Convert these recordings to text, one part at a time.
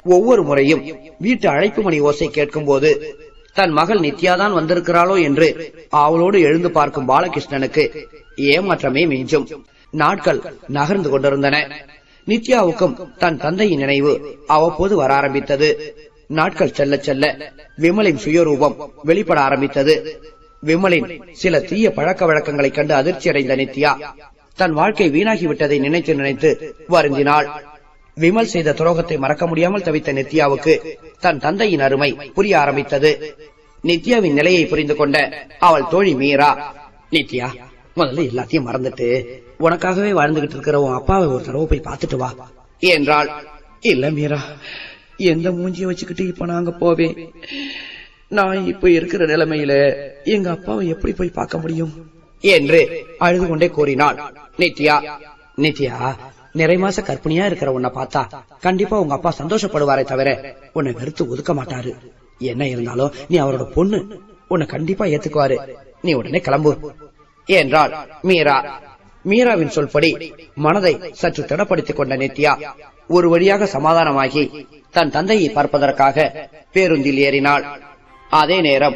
ஒவ்வொரு முறையும் வீட்டு அழைப்பு மணி ஓசை கேட்கும் போது தன் மகள் நித்யாதான் வந்திருக்கிறாளோ என்று அவளோடு எழுந்து பார்க்கும் பாலகிருஷ்ணனுக்கு ஏமாற்றமே மிஞ்சும் நாட்கள் நகர்ந்து கொண்டிருந்தன நித்யாவுக்கும் தன் தந்தையின் நினைவு அவ்வப்போது வர ஆரம்பித்தது நாட்கள் செல்ல செல்ல விமலின் சுயரூபம் வெளிப்பட ஆரம்பித்தது விமலின் சில தீய பழக்க வழக்கங்களைக் கண்டு அதிர்ச்சி அடைந்த நித்யா தன் வாழ்க்கை வீணாகிவிட்டதை நினைத்து நினைத்து வருந்தினாள் விமல் செய்த துரோகத்தை மறக்க முடியாமல் தவித்த நித்யாவுக்கு தன் தந்தையின் அருமை புரிய ஆரம்பித்தது நித்யாவின் நிலையை புரிந்து கொண்ட அவள் தோழி மீரா நித்யா முதல்ல எல்லாத்தையும் மறந்துட்டு உனக்காகவே வாழ்ந்துகிட்டு இருக்கிற உன் அப்பாவை ஒரு தடவை போய் பார்த்துட்டு வா என்றாள் இல்ல மீரா எந்த மூஞ்சிய வச்சுக்கிட்டு இப்ப நாங்க போவேன் நான் இப்ப இருக்கிற நிலைமையில எங்க அப்பாவை எப்படி போய் பார்க்க முடியும் என்று அழுது கொண்டே கூறினாள் நித்யா நித்யா நிறை மாச கற்பிணியா இருக்கிற உன்னை பார்த்தா கண்டிப்பா உங்க அப்பா சந்தோஷப்படுவாரே தவிர உன்னை வெறுத்து ஒதுக்க மாட்டாரு என்ன இருந்தாலும் நீ அவரோட பொண்ணு உன்னை கண்டிப்பா ஏத்துக்குவாரு நீ உடனே கிளம்பு என்றாள் மீரா மீராவின் சொல்படி மனதை சற்று திடப்படுத்திக் கொண்ட நித்யா ஒரு வழியாக சமாதானமாகி தன் தந்தையை பார்ப்பதற்காக பேருந்தில் ஏறினாள் அதே நேரம்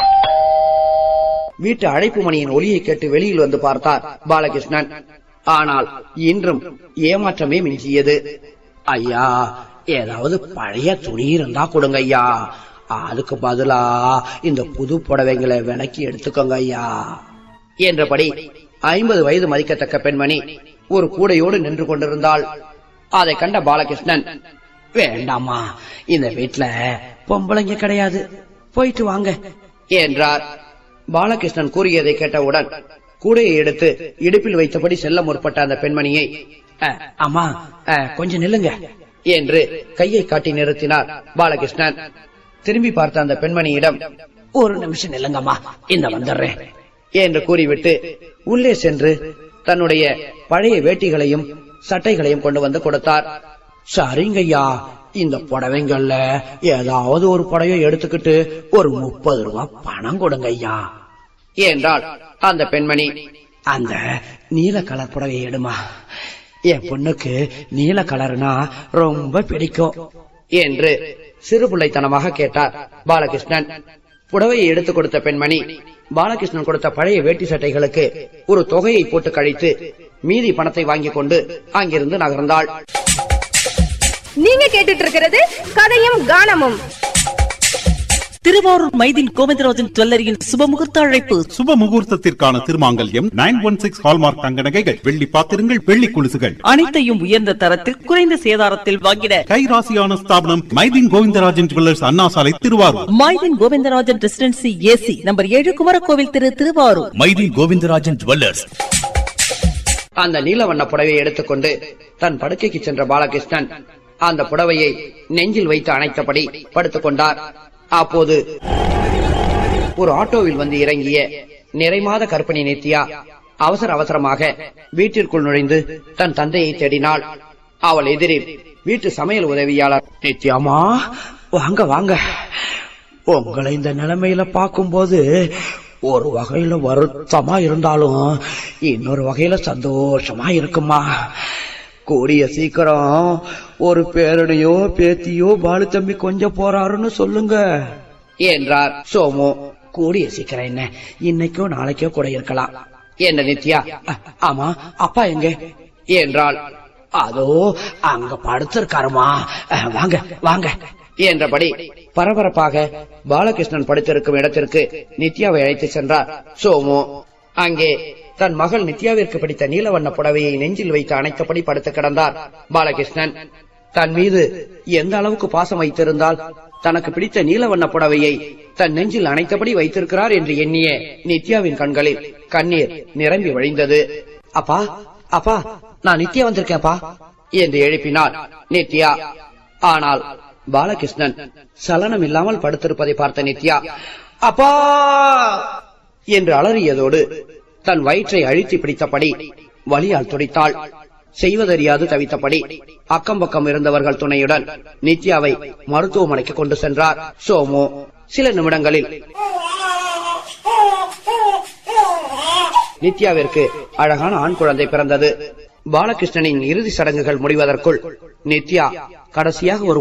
வீட்டு அழைப்பு மணியின் ஒலியை கேட்டு வெளியில் வந்து பார்த்தார் பாலகிருஷ்ணன் ஆனால் இன்றும் ஏமாற்றமே மிஞ்சியது ஐயா ஏதாவது பழைய துணி இருந்தா கொடுங்க ஐயா அதுக்கு பதிலா இந்த புது புடவைங்களை விலைக்கு எடுத்துக்கோங்க ஐயா என்றபடி ஐம்பது வயது மதிக்கத்தக்க பெண்மணி ஒரு கூடையோடு நின்று கொண்டிருந்தாள் அதை கண்ட பாலகிருஷ்ணன் வேண்டாமா இந்த வீட்ல பொம்பளைங்க கிடையாது போயிட்டு வாங்க என்றார் பாலகிருஷ்ணன் கூறியதை கேட்டவுடன் கூடையை எடுத்து இடுப்பில் வைத்தபடி செல்ல முற்பட்ட அந்த பெண்மணியை "அ, அம்மா அ, கொஞ்சம் நில்லுங்க என்று கையை காட்டி நிறுத்தினார் பாலகிருஷ்ணன் திரும்பி பார்த்த அந்த பெண்மணியிடம் ஒரு நிமிஷம் நில்லுங்கம்மா இந்த வந்துடுறேன் என்று கூறிவிட்டு உள்ளே சென்று தன்னுடைய பழைய வேட்டிகளையும் சட்டைகளையும் கொண்டு வந்து கொடுத்தார் சரிங்கய்யா இந்த புடவைங்கள்ல ஏதாவது ஒரு புடவையை எடுத்துக்கிட்டு ஒரு முப்பது ரூபாய் பணம் கொடுங்க ஐயா என்றாள் அந்த பெண்மணி அந்த நீல கலர் புடவையை எடுமா என் பொண்ணுக்கு நீல கலர்னா ரொம்ப பிடிக்கும் என்று சிறு பிள்ளைத்தனமாக கேட்டார் பாலகிருஷ்ணன் புடவையை எடுத்துக் கொடுத்த பெண்மணி பாலகிருஷ்ணன் கொடுத்த பழைய வேட்டி சட்டைகளுக்கு ஒரு தொகையை போட்டு கழித்து மீதி பணத்தை வாங்கிக் கொண்டு அங்கிருந்து நகர்ந்தாள் நீங்க கேட்டுட்டு இருக்கிறது கதையும் கானமும் திருவாரூர் மைதின் கோவிந்தராஜன் ஜுவல்லரியின் சுபமுகூர்த்த அழைப்பு சுப முகூர்த்தத்திற்கான திருமாங்கல்யம் நைன் ஒன் சிக்ஸ் ஹால்மார்க் தங்க நகைகள் வெள்ளி பாத்திரங்கள் வெள்ளி குலுசுகள் அனைத்தையும் உயர்ந்த தரத்தில் குறைந்த சேதாரத்தில் வாங்கிட கைராசியான ஸ்தாபனம் Mydeen Govindarajan jewellers Anna Salai Thiruvarur Maidheen Govindarajan residency AC number ஏழு குமரகோவில் திரு திருவாரூர் மைதி கோவிந்தராஜன் ஜுவல்லர்ஸ் அந்த நீலவண்ண புடவையை எடுத்துக்கொண்டு தன் படுக்கைக்கு சென்ற பாலகிருஷ்ணன் அந்த புடவையை நெஞ்சில் வைத்து அணைத்தபடி படுத்துக் கொண்டார் அப்போது ஒரு ஆட்டோவில் வந்து இறங்கிய நிறைமாத கற்பனை நித்யா அவசர அவசரமாக வீட்டிற்குள் நுழைந்து தன் தந்தையை தேடினாள் அவள் எதிரில் வீட்டு சமையல் உதவியாளர் நித்யாமா வாங்க வாங்க உங்களை இந்த நிலைமையில பார்க்கும்போது ஒரு வகையில வருத்தமா இருந்தாலும் இன்னொரு வகையில சந்தோஷமா இருக்குமா கூடிய சீக்கிரம் ஒரு பேரனையோ பேத்தியோ பாலு தம்பி கொஞ்சம் போறாருன்னு சொல்லுங்க என்றார் சோமு கூடிய சீக்கிரம் என்ன இன்னைக்கோ நாளைக்கோ கூட இருக்கலாம் என்ன நித்யா "அ- ஆமா அப்பா எங்க என்றாள் அதோ அங்க படுத்திருக்காருமா அஹ், வாங்க வாங்க என்றபடி பரபரப்பாக பாலகிருஷ்ணன் படுத்திருக்கும் இடத்திற்கு நித்யாவை அழைத்து சென்றார் சோமு அங்கே தன் மகள் நித்யாவிற்கு பிடித்த நீலவண்ண புடவையை நெஞ்சில் வைத்து அணைத்தபடி படுத்து கிடந்தார் பாலகிருஷ்ணன் தன் மீது எந்த அளவுக்கு பாசம் வைத்திருந்தால் தனக்கு பிடித்த நீலவண்ண புடவையை தன் நெஞ்சில் அணைத்தபடி வைத்திருக்கிறார் என்று எண்ணிய நித்யாவின் கண்களில் கண்ணீர் நிரம்பி வழிந்தது அப்பா அப்பா நான் நித்யா வந்திருக்கேன்ப்பா என்று எழுப்பினார் நித்யா ஆனால் பாலகிருஷ்ணன் சலனம் இல்லாமல் படுத்திருப்பதை பார்த்த நித்யா அப்பா என்று அலறியதோடு தன் வயிற்றை அழுத்தி பிடித்தபடி வலியால் துடித்தாள் செய்வதறியாது தவித்தபடி அக்கம் பக்கம் இருந்தவர்கள் துணையுடன் நித்யாவை மருத்துவமனைக்கு கொண்டு சென்றார் சோமு சில நிமிடங்களில் நித்யாவிற்கு அழகான ஆண் குழந்தை பிறந்தது பாலகிருஷ்ணனின் இறுதி சடங்குகள் முடிவதற்குள் நித்யா கடைசியாக ஒரு